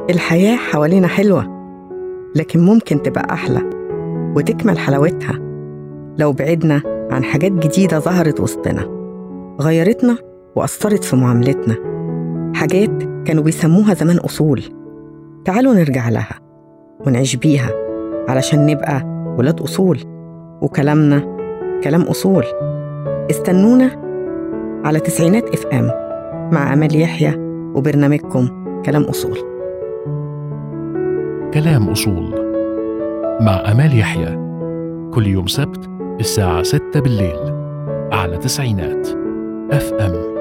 الحياة حوالينا حلوة لكن ممكن تبقى أحلى وتكمل حلاوتها لو بعدنا عن حاجات جديدة ظهرت وسطنا غيرتنا وأثرت في معاملتنا حاجات كانوا بيسموها زمان أصول تعالوا نرجع لها ونعيش بيها علشان نبقى ولاد أصول وكلامنا كلام أصول استنونا على تسعينات اف ام مع أمال يحيى وبرنامجكم كلام أصول كلام أصول مع أمال يحيى كل يوم سبت الساعة 6 بالليل على تسعينات اف ام